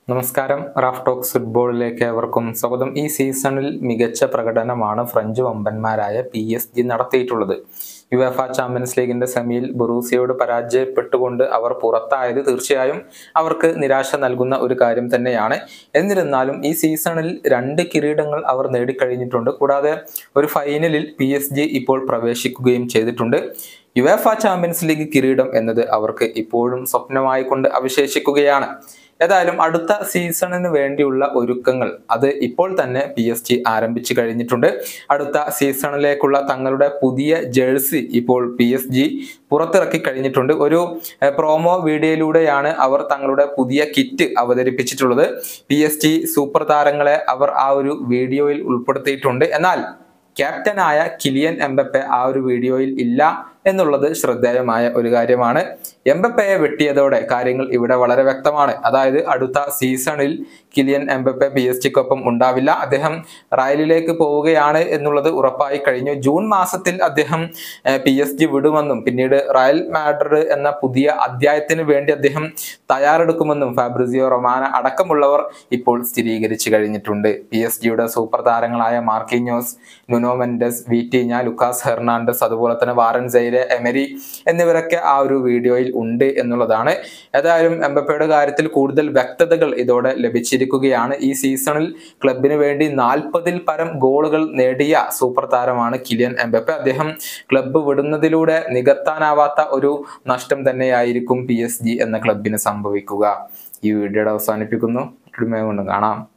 നമസ്കാരം Raf talks ഫുട്ബോളിലേക്ക് ഏവർക്കും സ്വാഗതം ഈ സീസണിൽ മികച്ച പ്രകടനമാണ് ഫ്രഞ്ച് വമ്പന്മാരായ പി എസ് ജി നടത്തിയിട്ടുള്ളത് യുവേഫ ചാമ്പ്യൻസ് ലീഗിന്റെ സെമിയിൽ ബൊറൂസിയോട് പരാജയപ്പെട്ടുകൊണ്ട് അവർ പുറത്തായത് തീർച്ചയായും അവർക്ക് നിരാശ നൽകുന്ന ഒരു കാര്യം തന്നെയാണ് എന്നിരുന്നാലും ഈ സീസണിൽ രണ്ട് കിരീടങ്ങൾ അവർ നേടിക്കഴിഞ്ഞിട്ടുണ്ട് കൂടാതെ ഒരു ഫൈനലിൽ പി എസ് ജി ഇപ്പോൾ പ്രവേശിക്കുകയും ചെയ്തിട്ടുണ്ട് യുവേഫ ചാമ്പ്യൻസ് ലീഗ് കിരീടം എന്നത് അവർക്ക് ഇപ്പോഴും സ്വപ്നമായി കൊണ്ട് അവശേഷിക്കുകയാണ് ഏതായാലും അടുത്ത സീസണിന് വേണ്ടിയുള്ള ഒരുക്കങ്ങൾ അത് ഇപ്പോൾ തന്നെ പി എസ് ജി ആരംഭിച്ചു കഴിഞ്ഞിട്ടുണ്ട് അടുത്ത സീസണിലേക്കുള്ള തങ്ങളുടെ പുതിയ ജേഴ്സി ഇപ്പോൾ പി എസ് ജി പുറത്തിറക്കി കഴിഞ്ഞിട്ടുണ്ട് ഒരു എഹ്, പ്രോമോ വീഡിയോയിലൂടെയാണ് അവർ തങ്ങളുടെ പുതിയ കിറ്റ് അവതരിപ്പിച്ചിട്ടുള്ളത് പി എസ് ജി സൂപ്പർ താരങ്ങളെ അവർ ആ ഒരു വീഡിയോയിൽ ഉൾപ്പെടുത്തിയിട്ടുണ്ട് എന്നാൽ ക്യാപ്റ്റനായ കിലിയൻ എംബപ്പെ ആ ഒരു വീഡിയോയിൽ ഇല്ല എന്നുള്ളത് ശ്രദ്ധേയമായ ഒരു കാര്യമാണ് എംബപ്പയെ വെട്ടിയതോടെ കാര്യങ്ങൾ ഇവിടെ വളരെ വ്യക്തമാണ് അതായത് അടുത്ത സീസണിൽ കിലിയൻ എംബപ്പെ പി എസ് ജിക്കൊപ്പം ഉണ്ടാവില്ല അദ്ദേഹം റയലിലേക്ക് പോവുകയാണ് എന്നുള്ളത് ഉറപ്പായി കഴിഞ്ഞു ജൂൺ മാസത്തിൽ അദ്ദേഹം പി എസ് ജി വിടുമെന്നും പിന്നീട് റയൽ മാഡ്രിഡ് എന്ന പുതിയ അധ്യായത്തിന് വേണ്ടി അദ്ദേഹം തയ്യാറെടുക്കുമെന്നും ഫാബ്രിസിയോ റൊമാന അടക്കമുള്ളവർ ഇപ്പോൾ സ്ഥിരീകരിച്ചു കഴിഞ്ഞിട്ടുണ്ട് പി എസ് ജിയുടെ സൂപ്പർ താരങ്ങളായ Marquinhos Nuno Mendes Vitinha Lucas Hernandez അതുപോലെ തന്നെ വാറൻ സൈരെ എമരി എന്നിവരൊക്കെ ആ ഒരു വീഡിയോയിൽ ഉണ്ട് എന്നുള്ളതാണ് ഏതായാലും എംബപ്പയുടെ കാര്യത്തിൽ കൂടുതൽ വ്യക്തതകൾ ഇതോടെ ലഭിച്ചിരിക്കുകയാണ് ഈ സീസണിൽ ക്ലബിന് വേണ്ടി നാൽപ്പതിൽ പരം ഗോളുകൾ നേടിയ സൂപ്പർ താരമാണ് കിലിയൻ എംബപ്പെ അദ്ദേഹം ക്ലബ്ബ് വിടുന്നതിലൂടെ നികത്താനാവാത്ത ഒരു നഷ്ടം തന്നെയായിരിക്കും പി എസ് ജി എന്ന ക്ലബിന് സംഭവിക്കുക ഈ വീഡിയോയുടെ അവസാനിപ്പിക്കുന്നു മറ്റൊരു മേഖല കാണാം